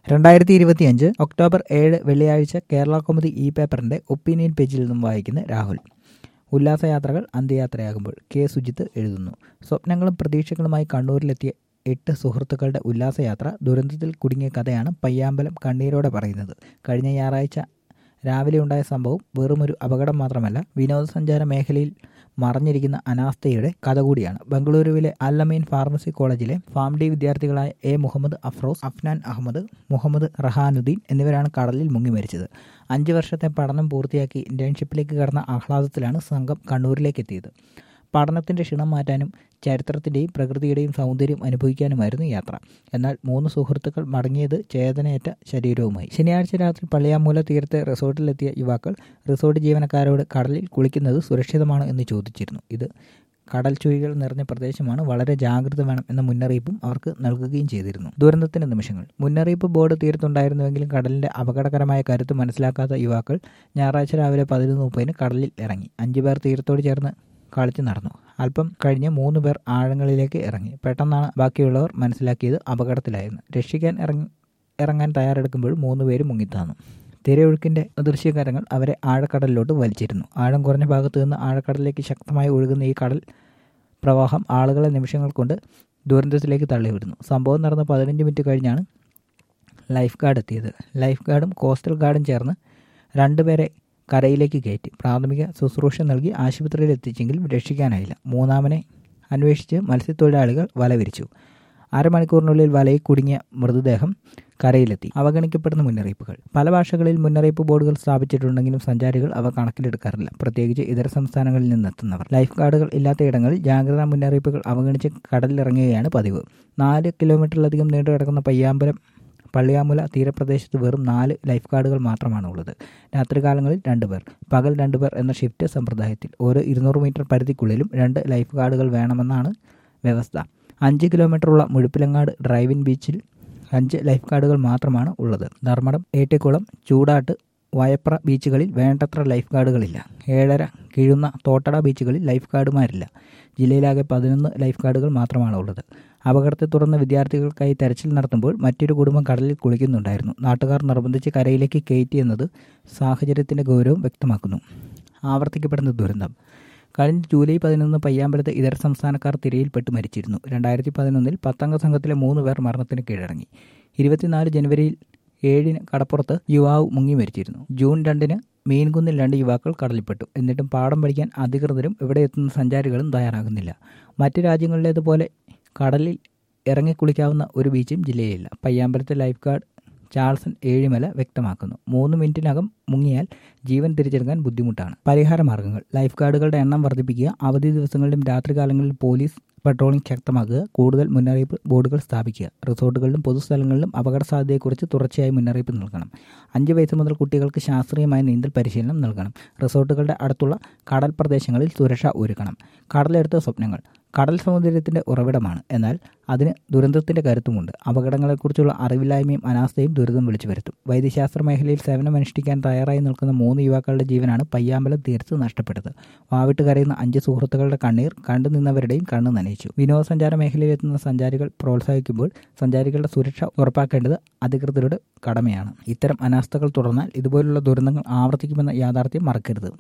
രണ്ടായിരത്തി ഇരുപത്തിയഞ്ച് ഒക്ടോബർ ഏഴ് വെള്ളിയാഴ്ച കേരള കൗമുദി ഇ പേപ്പറിന്റെ ഒപ്പീനിയൻ പേജിൽ നിന്നും വായിക്കുന്ന രാഹുൽ ഉല്ലാസയാത്രകൾ അന്ത്യയാത്രയാകുമ്പോൾ കെ സുജിത്ത് എഴുതുന്നു സ്വപ്നങ്ങളും പ്രതീക്ഷകളുമായി കണ്ണൂരിലെത്തിയ എട്ട് സുഹൃത്തുക്കളുടെ ഉല്ലാസയാത്ര ദുരന്തത്തിൽ കുടുങ്ങിയ കഥയാണ് പയ്യാമ്പലം കണ്ണീരോടെ പറയുന്നത് കഴിഞ്ഞ ഞായറാഴ്ച രാവിലെ ഉണ്ടായ സംഭവം വെറുമൊരു അപകടം മാത്രമല്ല വിനോദസഞ്ചാര മേഖലയിൽ മറഞ്ഞിരിക്കുന്ന അനാസ്ഥയുടെ കഥ കൂടിയാണ് ബംഗളൂരുവിലെ Al Ameen pharmacy college Pharm D വിദ്യാർത്ഥികളായ എ മുഹമ്മദ് അഫ്രോസ് അഫ്നാൻ അഹമ്മദ് മുഹമ്മദ് റഹാനുദ്ദീൻ എന്നിവരാണ് കടലിൽ മുങ്ങി മരിച്ചത് അഞ്ച് വർഷത്തെ പഠനം പൂർത്തിയാക്കി ഇന്റേൺഷിപ്പിലേക്ക് കടന്ന ആഹ്ലാദത്തിലാണ് സംഘം കണ്ണൂരിലേക്ക് എത്തിയത് പഠനത്തിന്റെ ക്ഷീണം മാറ്റാനും ചരിത്രത്തിന്റെയും പ്രകൃതിയുടെയും സൗന്ദര്യം അനുഭവിക്കാനുമായിരുന്നു യാത്ര എന്നാൽ മൂന്ന് സുഹൃത്തുക്കൾ മടങ്ങിയത് ചേതനയേറ്റ ശരീരവുമായി ശനിയാഴ്ച രാത്രി പള്ളിയാമൂല തീരത്തെ റിസോർട്ടിലെത്തിയ യുവാക്കൾ റിസോർട്ട് ജീവനക്കാരോട് കടലിൽ കുളിക്കുന്നത് സുരക്ഷിതമാണ് എന്ന് ചോദിച്ചിരുന്നു ഇത് കടൽ ചുഴികൾ നിറഞ്ഞ പ്രദേശമാണ് വളരെ ജാഗ്രത വേണം എന്ന മുന്നറിയിപ്പും അവർക്ക് നൽകുകയും ചെയ്തിരുന്നു ദുരന്തത്തിന്റെ നിമിഷങ്ങൾ മുന്നറിയിപ്പ് ബോർഡ് തീരത്തുണ്ടായിരുന്നുവെങ്കിലും കടലിന്റെ അപകടകരമായ കരുത്ത് മനസ്സിലാക്കാത്ത യുവാക്കൾ ഞായറാഴ്ച രാവിലെ പതിനൊന്ന് മുപ്പതിന് കടലിൽ ഇറങ്ങി അഞ്ചുപേർ തീരത്തോട് ചേർന്ന് കളിച്ചു നടന്നു അല്പം കഴിഞ്ഞ് മൂന്ന് പേർ ആഴങ്ങളിലേക്ക് ഇറങ്ങി പെട്ടെന്നാണ് ബാക്കിയുള്ളവർ മനസ്സിലാക്കിയത് അപകടത്തിലായിരുന്നു രക്ഷിക്കാൻ ഇറങ്ങി ഇറങ്ങാൻ തയ്യാറെടുക്കുമ്പോൾ മൂന്ന് പേര് മുങ്ങിത്താന്നു തിരയൊഴുക്കിന്റെ ദൃശ്യകാരങ്ങൾ അവരെ ആഴക്കടലിലോട്ട് വലിച്ചിരുന്നു ആഴം കുറഞ്ഞ ഭാഗത്തു നിന്ന് ആഴക്കടലിലേക്ക് ശക്തമായി ഒഴുകുന്ന ഈ കടൽ പ്രവാഹം ആളുകളെ നിമിഷങ്ങൾ കൊണ്ട് ദുരന്തത്തിലേക്ക് തള്ളിവിടുന്നു സംഭവം നടന്ന പതിനഞ്ച് മിനിറ്റ് കഴിഞ്ഞാണ് ലൈഫ് ഗാർഡ് എത്തിയത് ലൈഫ് ഗാർഡും കോസ്റ്റൽ ഗാർഡും ചേർന്ന് രണ്ടുപേരെ കരയിലേക്ക് കയറ്റി പ്രാഥമിക ശുശ്രൂഷ നൽകി ആശുപത്രിയിൽ എത്തിച്ചെങ്കിലും രക്ഷിക്കാനായില്ല മൂന്നാമനെ അന്വേഷിച്ച് മത്സ്യത്തൊഴിലാളികൾ വല വിരിച്ചു അരമണിക്കൂറിനുള്ളിൽ വലയിൽ കുടുങ്ങിയ മൃതദേഹം കരയിലെത്തി അവഗണിക്കപ്പെടുന്ന മുന്നറിയിപ്പുകൾ പല ഭാഷകളിൽ മുന്നറിയിപ്പ് ബോർഡുകൾ സ്ഥാപിച്ചിട്ടുണ്ടെങ്കിലും സഞ്ചാരികൾ അവ കണക്കിലെടുക്കാറില്ല പ്രത്യേകിച്ച് ഇതര സംസ്ഥാനങ്ങളിൽ നിന്നെത്തുന്നവർ ലൈഫ് ഗാർഡുകൾ ഇല്ലാത്ത ഇടങ്ങളിൽ ജാഗ്രതാ മുന്നറിയിപ്പുകൾ അവഗണിച്ച് കടലിലിറങ്ങുകയാണ് പതിവ് നാല് കിലോമീറ്ററിലധികം നീണ്ടു കിടക്കുന്ന പയ്യാമ്പലം പള്ളിയാമുല തീരപ്രദേശത്ത് വെറും നാല് ലൈഫ് ഗാർഡുകൾ മാത്രമാണ് ഉള്ളത് രാത്രികാലങ്ങളിൽ രണ്ടുപേർ പകൽ രണ്ടുപേർ എന്ന ഷിഫ്റ്റ് സമ്പ്രദായത്തിൽ ഓരോ ഇരുന്നൂറ് മീറ്റർ പരിധിക്കുള്ളിലും രണ്ട് ലൈഫ് ഗാർഡുകൾ വേണമെന്നാണ് വ്യവസ്ഥ അഞ്ച് കിലോമീറ്ററുള്ള മുഴുപ്പിലങ്ങാട് ഡ്രൈവിൻ ബീച്ചിൽ അഞ്ച് ലൈഫ് ഗാർഡുകൾ മാത്രമാണ് ഉള്ളത് ധർമ്മടം ഏട്ടിക്കുളം ചൂടാട്ട് വയപ്ര ബീച്ചുകളിൽ വേണ്ടത്ര ലൈഫ് ഗാർഡുകളില്ല ഏഴര കിഴുന്ന തോട്ടട ബീച്ചുകളിൽ ലൈഫ് ഗാർഡുമാരില്ല ജില്ലയിലാകെ പതിനൊന്ന് ലൈഫ് ഗാർഡുകൾ മാത്രമാണ് ഉള്ളത് അപകടത്തെ തുടർന്ന് വിദ്യാർത്ഥികൾക്കായി തെരച്ചിൽ നടത്തുമ്പോൾ മറ്റൊരു കുടുംബം കടലിൽ കുളിക്കുന്നുണ്ടായിരുന്നു നാട്ടുകാർ നിർബന്ധിച്ച് കരയിലേക്ക് കയറ്റിയെന്നത് സാഹചര്യത്തിന്റെ ഗൗരവം വ്യക്തമാക്കുന്നു ആവർത്തിക്കപ്പെടുന്ന ദുരന്തം കഴിഞ്ഞ ജൂലൈ പതിനൊന്ന് പയ്യാമ്പലത്ത് ഇതര സംസ്ഥാനക്കാർ തിരയിൽപ്പെട്ട് മരിച്ചിരുന്നു രണ്ടായിരത്തി പതിനൊന്നിൽ പത്തംഗ സംഘത്തിലെ മൂന്ന് പേർ മരണത്തിന് കീഴടങ്ങി ഇരുപത്തിനാല് ജനുവരിയിൽ ഏഴിന് കടപ്പുറത്ത് യുവാവ് മുങ്ങി മരിച്ചിരുന്നു ജൂൺ രണ്ടിന് മീൻകുന്നിൽ രണ്ട് യുവാക്കൾ കടലിൽപ്പെട്ടു എന്നിട്ടും പാഠം പഠിക്കാൻ അധികൃതരും ഇവിടെ എത്തുന്ന സഞ്ചാരികളും തയ്യാറാകുന്നില്ല മറ്റ് രാജ്യങ്ങളിലേതുപോലെ കടലിൽ ഇറങ്ങിക്കുളിക്കാവുന്ന ഒരു ബീച്ചും ജില്ലയിലില്ല പയ്യാമ്പലത്തെ ലൈഫ് ഗാർഡ് ചാൾസൺ ഏഴിമല വ്യക്തമാക്കുന്നു മൂന്ന് മിനിറ്റിനകം മുങ്ങിയാൽ ജീവൻ തിരിച്ചെടുക്കാൻ ബുദ്ധിമുട്ടാണ് പരിഹാര മാർഗങ്ങൾ ലൈഫ് ഗാർഡുകളുടെ എണ്ണം വർദ്ധിപ്പിക്കുക അവധി ദിവസങ്ങളിലും രാത്രികാലങ്ങളിലും പോലീസ് പട്രോളിംഗ് ശക്തമാക്കുക കൂടുതൽ മുന്നറിയിപ്പ് ബോർഡുകൾ സ്ഥാപിക്കുക റിസോർട്ടുകളിലും പൊതുസ്ഥലങ്ങളിലും അപകട സാധ്യതയെക്കുറിച്ച് തുടർച്ചയായി മുന്നറിയിപ്പ് നൽകണം അഞ്ച് വയസ്സ് മുതൽ കുട്ടികൾക്ക് ശാസ്ത്രീയമായ നീന്തൽ പരിശീലനം നൽകണം റിസോർട്ടുകളുടെ അടുത്തുള്ള കടൽ പ്രദേശങ്ങളിൽ സുരക്ഷ ഒരുക്കണം കടലെടുത്ത സ്വപ്നങ്ങൾ കടൽ സൗന്ദര്യത്തിന്റെ ഉറവിടമാണ് എന്നാൽ അതിന് ദുരന്തത്തിന്റെ കരുത്തുമുണ്ട് അപകടങ്ങളെക്കുറിച്ചുള്ള അറിവില്ലായ്മയും അനാസ്ഥയും ദുരിതം വിളിച്ചു വരുത്തും വൈദ്യശാസ്ത്ര മേഖലയിൽ സേവനമനുഷ്ഠിക്കാൻ തയ്യാറായി നിൽക്കുന്ന മൂന്ന് യുവാക്കളുടെ ജീവനാണ് പയ്യാമ്പലം തീർത്ത് നഷ്ടപ്പെട്ടത് വാവിട്ട് കരയുന്ന അഞ്ച് സുഹൃത്തുക്കളുടെ കണ്ണീർ കണ്ടു നിന്നവരുടെയും കണ്ണ് നനയിച്ചു വിനോദസഞ്ചാര മേഖലയിലെത്തുന്ന സഞ്ചാരികൾ പ്രോത്സാഹിക്കുമ്പോൾ സഞ്ചാരികളുടെ സുരക്ഷ ഉറപ്പാക്കേണ്ടത് അധികൃതരുടെ കടമയാണ് ഇത്തരം അനാസ്ഥകൾ തുടർന്നാൽ ഇതുപോലുള്ള ദുരന്തങ്ങൾ ആവർത്തിക്കുമെന്ന യാഥാർത്ഥ്യം മറക്കരുത്